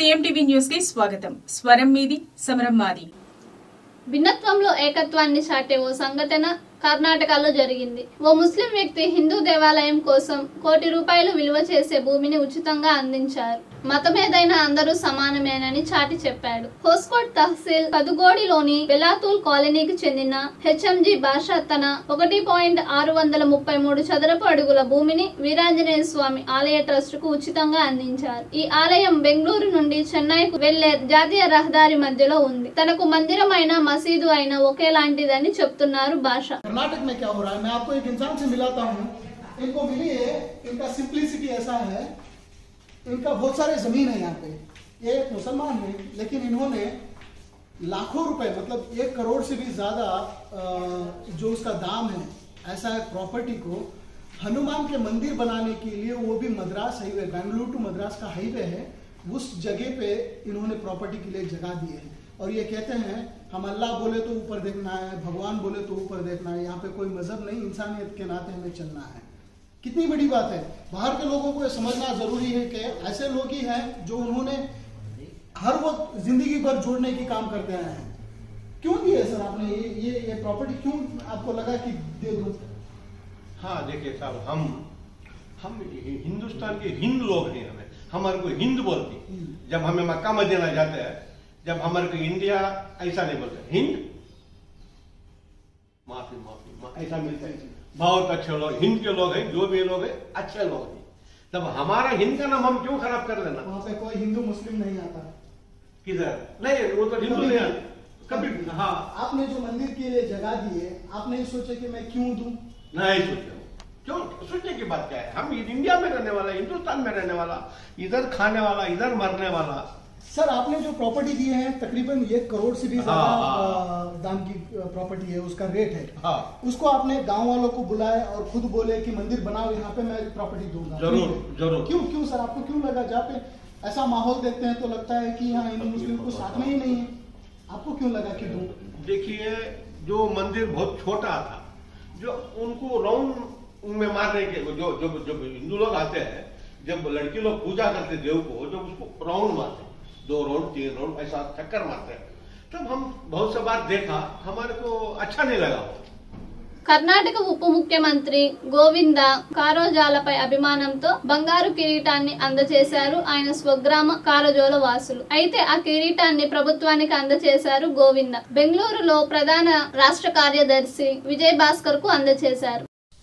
ఏఎంటీవీ news కి స్వాగతం స్వరం మీది సమరం మాది భిన్నత్వంలో ఏకత్వాన్ని చాటే ఓ సంఘటన కర్ణాటకలో జరిగింది ఓ ముస్లిం వ్యక్తి హిందూ దేవాలయం కోసం కోటి రూపాయలు విలువ చేసే భూమిని ఉచితంగా అందించారు మతమేదైనా అందరూ సమానమేనని చాటి చెప్పాడు హోస్కోట్ తహసీల్ కదుగోడిలోని బెలాతూల్ కాలనీకి చెందిన హెచ్ఎంజి భాష తన ఒకటి పాయింట్ ఆరు వందల ముప్పై మూడు చదరపు అడుగుల భూమిని వీరాంజనేయ స్వామి ఆలయ ట్రస్ట్ కు ఉచితంగా అందించారు ఈ ఆలయం బెంగళూరు నుండి చెన్నైకు వెళ్లే జాతీయ రహదారి మధ్యలో ఉంది తనకు మందిరమైన మసీదు అయిన ఒకేలాంటిదని చెప్తున్నారు భాష कर्नाटक में क्या हो रहा है मैं आपको एक इंसान से मिलाता हूँ इनको मिली है इनका सिंप्लिसिटी ऐसा है इनका बहुत सारे जमीन है यहाँ पे ये एक मुसलमान है लेकिन इन्होंने लाखों रुपए मतलब एक करोड़ से भी ज्यादा अ, जो उसका दाम है ऐसा है प्रॉपर्टी को हनुमान के मंदिर बनाने के लिए वो भी मद्रास हाईवे बेंगलुरु टू मद्रास का हाईवे है उस जगह पे इन्होंने प्रॉपर्टी के लिए जगह दी है और ये कहते हैं हम अल्लाह बोले तो ऊपर देखना है भगवान बोले तो ऊपर देखना है यहाँ पे कोई मजहब नहीं इंसानियत के नाते हमें चलना है कितनी बड़ी बात है बाहर के लोगों को ये समझना जरूरी है कि ऐसे लोग ही हैं जो उन्होंने हर वक्त जिंदगी भर जोड़ने की काम करते आए हैं क्यों दिए सर आपने ये ये ये प्रॉपर्टी क्यों आपको लगा कि दे दूं हाँ देखिए साहब हम हम हिंदुस्तान के हिंद लोग हैं हमें हमारे को हिंद बोलते हैं। जब हमें मक्का मदीना जाते हैं जब हमारे को इंडिया ऐसा नहीं बोलते हिंद माफी माफी मा, ऐसा मिलता है बहुत अच्छे लोग हिंद के लोग हैं जो भी लोग हैं अच्छे लोग हैं तब हमारा हिंद का नाम हम क्यों खराब कर देना वहां पे कोई हिंदू मुस्लिम नहीं आता किधर नहीं वो तो हिंदू नहीं आते कभी हाँ आपने जो मंदिर के लिए जगह दी है आपने ये सोचा कि मैं क्यों दूं नहीं सोचे क्यों सोचने की बात क्या है हम इंडिया में रहने वाला हिंदुस्तान में रहने वाला इधर खाने वाला इधर मरने वाला सर आपने जो प्रॉपर्टी दी है तकरीबन एक करोड़ से भी ज्यादा हाँ, हाँ। अ, दाम की प्रॉपर्टी है उसका रेट है हाँ उसको आपने गांव वालों को बुलाए और खुद बोले कि मंदिर बनाओ यहाँ पे मैं प्रॉपर्टी दूंगा जरूर, जरूर। क्यों क्यों सर आपको क्यों लगा जहाँ पे ऐसा माहौल देखते हैं तो लगता है कि यहाँ हिंदू मुस्लिम को साथ में ही नहीं है आपको क्यों लगा कि दूं देखिए जो मंदिर बहुत छोटा था जो उनको राउंड में मारने के जो जो जब हिंदू लोग आते हैं जब लड़की लोग पूजा करते हैं देव को जब उसको राउंड मारते हैं दो राउंड तीन राउंड ऐसा चक्कर मारते हैं तब हम बहुत से बार देखा हमारे को अच्छा नहीं लगा वो కర్ణాటక ఉప ముఖ్యమంత్రి గోవింద కారోజాలపై అభిమానంతో బంగారు కిరీటాన్ని అందజేశారు ఆయన స్వగ్రామ కారజోల వాసులు అయితే ఆ కిరీటాన్ని ప్రభుత్వానికి అందజేశారు గోవింద బెంగళూరులో ప్రధాన రాష్ట్ర కార్యదర్శి విజయ్ భాస్కర్ కు అందజేశారు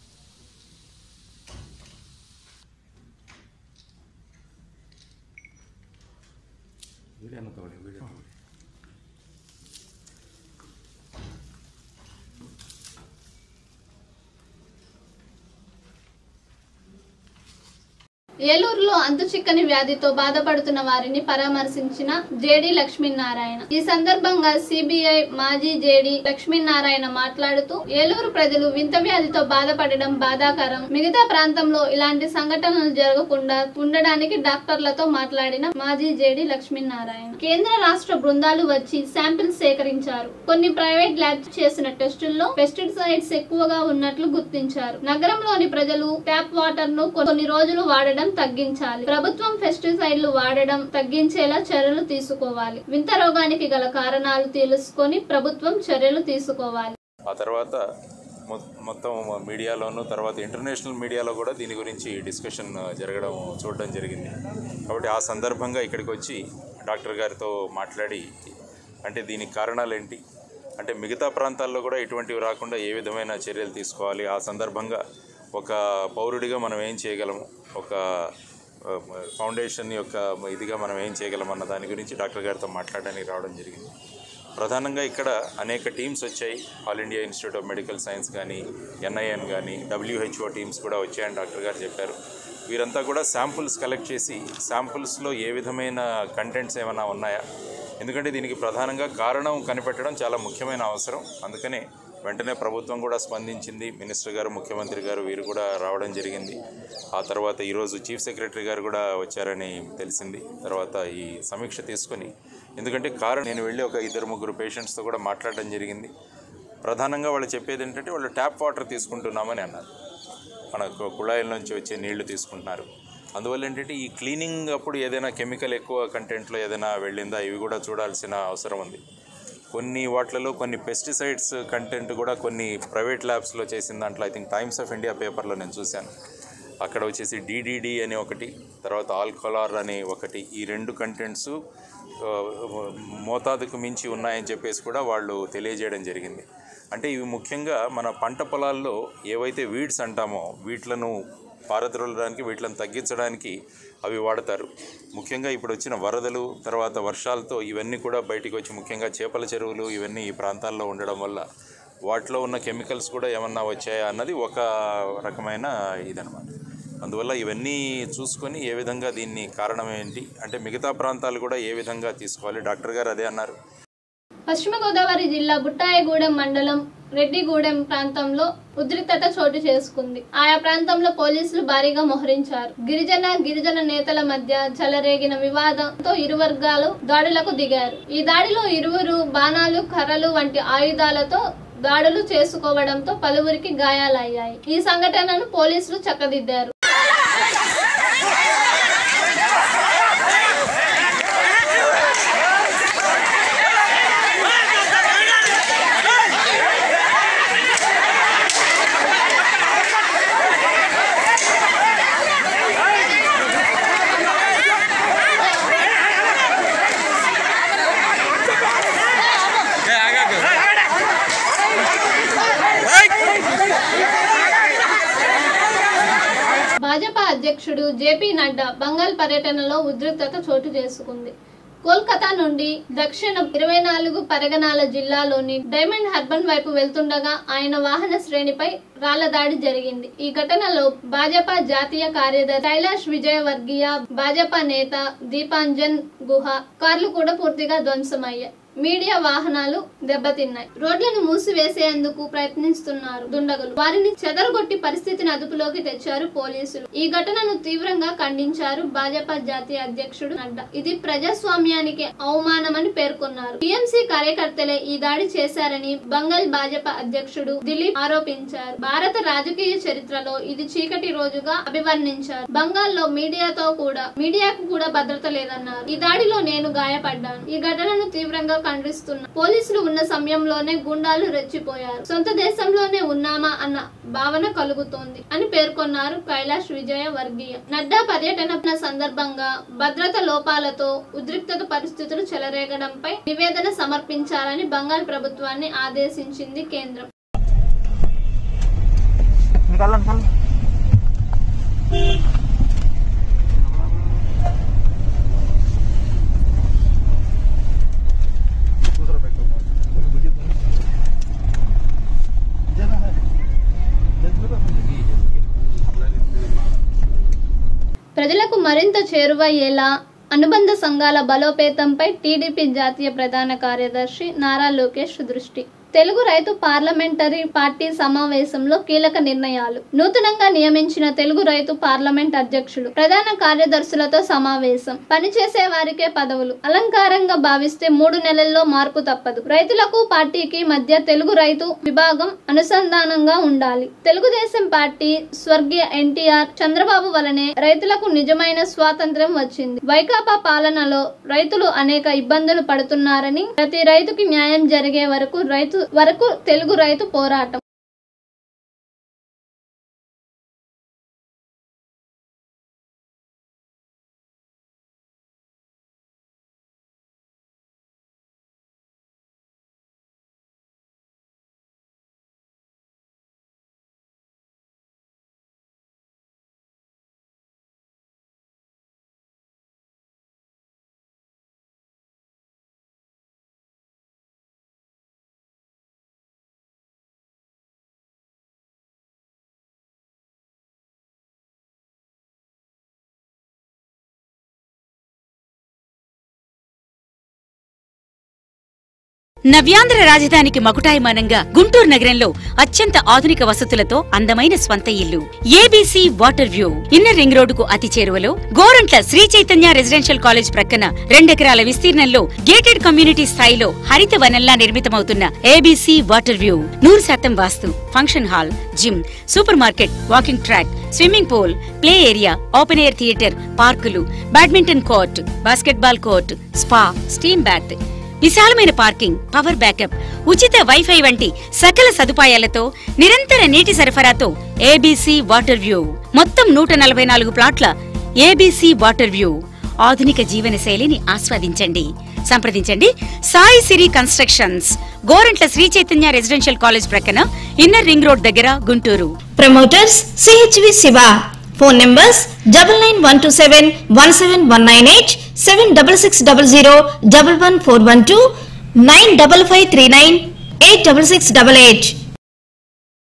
ఏలూరులో అంతుచిక్కని వ్యాధితో బాధపడుతున్న వారిని పరామర్శించిన జేడి లక్ష్మీనారాయణ ఈ సందర్భంగా సిబిఐ మాజీ జేడి లక్ష్మీనారాయణ మాట్లాడుతూ ఏలూరు ప్రజలు వింత వ్యాధితో బాధపడడం బాధాకరం మిగతా ప్రాంతంలో ఇలాంటి సంఘటనలు జరగకుండా ఉండడానికి డాక్టర్లతో మాట్లాడిన మాజీ జేడి లక్ష్మీనారాయణ కేంద్ర రాష్ట్ర బృందాలు వచ్చి శాంపిల్స్ సేకరించారు కొన్ని ప్రైవేట్ ల్యాబ్స్ చేసిన టెస్టుల్లో పెస్టిసైడ్స్ ఎక్కువగా ఉన్నట్లు గుర్తించారు నగరంలోని ప్రజలు ట్యాప్ వాటర్ ను కొన్ని రోజులు వాడడం తగ్గించాలి ప్రభుత్వం పెస్టిసైడ్లు వాడడం తగ్గించేలా చర్యలు తీసుకోవాలి వింత రోగానికి గల కారణాలు తెలుసుకొని ప్రభుత్వం చర్యలు తీసుకోవాలి ఆ తర్వాత మొ- మొత్తం మీడియాలోను తర్వాత ఇంటర్నేషనల్ మీడియాలో కూడా దీని గురించి డిస్కషన్ జరగడం చూడడం జరిగింది కాబట్టి ఆ సందర్భంగా ఇక్కడికి వచ్చి డాక్టర్ గారితో మాట్లాడి అంటే దీనికి కారణాలు ఏంటి అంటే మిగతా ప్రాంతాల్లో కూడా ఇటువంటివి రాకుండా ఏ విధమైన చర్యలు తీసుకోవాలి ఆ సందర్భంగా ఒక పౌరుడిగా మనం ఏం చేయగలము ఒక ఆ, ఫౌండేషన్ యొక్క ఇదిగా మనం ఏం చేయగలం అన్న దాని గురించి డాక్టర్ గారితో మాట్లాడడానికి రావడం జరిగింది ప్రధానంగా ఇక్కడ అనేక టీమ్స్ వచ్చాయి All India Institute of Medical Science కానీ ఎన్ఐఎన్ కానీ డబ్ల్యూహెచ్ఓ టీమ్స్ కూడా వచ్చాయని డాక్టర్ గారు చెప్పారు వీరంతా కూడా శాంపుల్స్ కలెక్ట్ చేసి శాంపుల్స్లో ఏ విధమైన కంటెంట్స్ ఏమైనా ఉన్నాయా ఎందుకంటే దీనికి ప్రధానంగా కారణం కనిపెట్టడం చాలా ముఖ్యమైన అవసరం అందుకనే వెంటనే ప్రభుత్వం కూడా స్పందించింది మినిస్టర్ గారు ముఖ్యమంత్రి గారు వీరు కూడా రావడం జరిగింది ఆ తర్వాత ఈరోజు చీఫ్ సెక్రటరీ గారు కూడా వచ్చారని తెలిసింది తర్వాత ఈ సమీక్ష తీసుకొని ఎందుకంటే కారణం నేను వెళ్ళి ఒక ఇద్దరు ముగ్గురు పేషెంట్స్తో కూడా మాట్లాడడం జరిగింది ప్రధానంగా వాళ్ళు చెప్పేది ఏంటంటే వాళ్ళు ట్యాప్ వాటర్ తీసుకుంటున్నామని అన్నారు మన కు- కుళాయిల నుంచి వచ్చే నీళ్లు తీసుకుంటున్నారు అందువల్ల ఏంటంటే ఈ క్లీనింగ్ అప్పుడు ఏదైనా కెమికల్ ఎక్కువ కంటెంట్లో ఏదైనా వెళ్ళిందా ఇవి కూడా చూడాల్సిన అవసరం ఉంది కొన్ని వాటిలలో కొన్ని పెస్టిసైడ్స్ కంటెంట్ కూడా కొన్ని ప్రైవేట్ ల్యాబ్స్లో చేసిన దాంట్లో I think Times of India పేపర్లో నేను చూశాను అక్కడ వచ్చేసి డిడిడి అని ఒకటి తర్వాత ఆల్కలార్ అని ఒకటి ఈ రెండు కంటెంట్స్ మోతాదుకు మించి ఉన్నాయని చెప్పేసి కూడా వాళ్ళు తెలియజేయడం జరిగింది అంటే ఇవి ముఖ్యంగా మన పంట పొలాల్లో ఏవైతే వీడ్స్ అంటామో వీటిలను పారద్రోలడానికి వీటిని తగ్గించడానికి అవి వాడతారు ముఖ్యంగా ఇప్పుడు వచ్చిన వరదలు తర్వాత వర్షాలతో ఇవన్నీ కూడా బయటికి వచ్చి ముఖ్యంగా చేపల చెరువులు ఇవన్నీ ఈ ప్రాంతాల్లో ఉండడం వల్ల వాటిలో ఉన్న కెమికల్స్ కూడా ఏమన్నా వచ్చాయా అన్నది ఒక రకమైన ఇదనమాట అందువల్ల ఇవన్నీ చూసుకొని ఏ విధంగా దీన్ని కారణం ఏంటి అంటే మిగతా ప్రాంతాలు కూడా ఏ విధంగా తీసుకోవాలి డాక్టర్ గారు అదే అన్నారు పశ్చిమ గోదావరి జిల్లా బుట్టాయగూడెం మండలం రెడ్డిగూడెం ప్రాంతంలో ఉద్రిక్తత చోటు చేసుకుంది ఆయా ప్రాంతంలో పోలీసులు భారీగా మోహరించారు గిరిజన గిరిజన నేతల మధ్య చెలరేగిన వివాదంతో ఇరు వర్గాలు దాడులకు దిగారు ఈ దాడిలో ఇరువురు బాణాలు కర్రలు వంటి ఆయుధాలతో దాడులు చేసుకోవడంతో పలువురికి గాయాలయ్యాయి ఈ సంఘటనను పోలీసులు చక్కదిద్దారు భాజపా అధ్యక్షుడు జేపీ నడ్డా బంగాల్ పర్యటనలో ఉద్రిక్తత చోటు చేసుకుంది కోల్కతా నుండి దక్షిణ ఇరవై నాలుగు పరగనాల జిల్లాలోని డైమండ్ హర్బన్ వైపు వెళ్తుండగా ఆయన వాహన శ్రేణిపై రాళ్ల దాడి జరిగింది ఈ ఘటనలో భాజపా జాతీయ కార్యదర్శి కైలాష్ విజయవర్గీయ భాజపా నేత దీపాంజన్ గుహ కార్లు కూడా పూర్తిగా ధ్వంసమయ్యాయి మీడియా వాహనాలు దెబ్బతిన్నాయి రోడ్లను మూసివేసేందుకు ప్రయత్నిస్తున్నారు దుండగులు వారిని చెదరగొట్టి పరిస్థితిని అదుపులోకి తెచ్చారు పోలీసులు ఈ ఘటనను తీవ్రంగా ఖండించారు భాజపా జాతీయ అధ్యక్షుడు నడ్డా ఇది ప్రజాస్వామ్యానికి అవమానమని పేర్కొన్నారు టీఎంసీ కార్యకర్తలే ఈ దాడి చేశారని బంగాల్ భాజపా అధ్యక్షుడు దిలీప్ ఆరోపించారు భారత రాజకీయ చరిత్రలో ఇది చీకటి రోజుగా అభివర్ణించారు బంగాల్లో మీడియాతో కూడా మీడియాకు కూడా భద్రత లేదన్నారు ఈ దాడిలో నేను గాయపడ్డాను ఈ ఘటనను తీవ్రంగా ఖండిస్తున్నా పోలీసులు ఉన్న సమయంలోనే గుండాలు రెచ్చిపోయారు సొంత దేశంలోనే ఉన్నామా అన్న భావన కలుగుతోంది అని పేర్కొన్నారు కైలాష్ విజయ వర్గీయ నడ్డా పర్యటన సందర్భంగా భద్రత లోపాలతో ఉద్రిక్తత పరిస్థితులు చెలరేగడంపై నివేదన సమర్పించాలని బంగాల్ ప్రభుత్వాన్ని ఆదేశించింది కేంద్రం निकालो निकालो दूसरा बैग वीडियो देना है ప్రజలకు మరింత చేరువయ్యేలా అనుబంధ సంఘాల బలోపేతంపై టీడీపీ జాతీయ ప్రధాన కార్యదర్శి నారా లోకేష్ దృష్టి తెలుగు రైతు పార్లమెంటరీ పార్టీ సమావేశంలో కీలక నిర్ణయాలు నూతనంగా నియమించిన తెలుగు రైతు పార్లమెంట్ అధ్యక్షులు ప్రధాన కార్యదర్శులతో సమావేశం పనిచేసే వారికే పదవులు అలంకారంగా భావిస్తే మూడు నెలల్లో మార్పు తప్పదు రైతులకు పార్టీకి మధ్య తెలుగు రైతు విభాగం అనుసంధానంగా ఉండాలి తెలుగుదేశం పార్టీ స్వర్గీయ ఎన్టీఆర్ చంద్రబాబు వలనే రైతులకు నిజమైన స్వాతంత్ర్యం వచ్చింది వైకాపా పాలనలో రైతులు అనేక ఇబ్బందులు పడుతున్నారని ప్రతి రైతుకి న్యాయం జరిగే వరకు రైతు వరకు తెలుగు రైతు పోరాటం నవ్యాంధ్ర రాజధానికి మకుటాయమానంగా గుంటూరు నగరంలో అత్యంత ఆధునిక వసతులతో అందమైన స్వంత ఇల్లు ABC water view inner ring రోడ్డుకు అతి చేరువలో గోరంట్ల శ్రీ చైతన్య రెసిడెన్షియల్ కాలేజ్ ప్రక్కన రెండెకరాల విస్తీర్ణంలో గేటెడ్ కమ్యూనిటీ స్థాయిలో హరిత వనంలా నిర్మితమవుతున్న ఏబీసీ వాటర్ వ్యూ నూరు శాతం vastu function hall gym supermarket walking track swimming pool play area open air theatre పార్కులు badminton court basketball court spa steam bath విశాలమైన పార్కింగ్ పవర్ బ్యాకప్ ఉచిత వైఫై వంటి సకల సదుపాయాలతో నిరంతర నీటి సరఫరాతో ఏబీసీ వాటర్ వ్యూ మొత్తం నూట నలభై నాలుగు ప్లాట్ల ఏబీసీ వాటర్ వ్యూ ఆధునిక జీవన శైలిని ఆస్వాదించండి సంప్రదించండి Sai Siri constructions Gorantla Sri Chaitanya residential college ప్రక్కన ఇన్నర్ రింగ్ రోడ్ దగ్గర Guntur promoters CHV Siva phone numbers double nine one two seven one seven one nine eight seven double six double zero double one four one two nine double five three nine eight double six double eight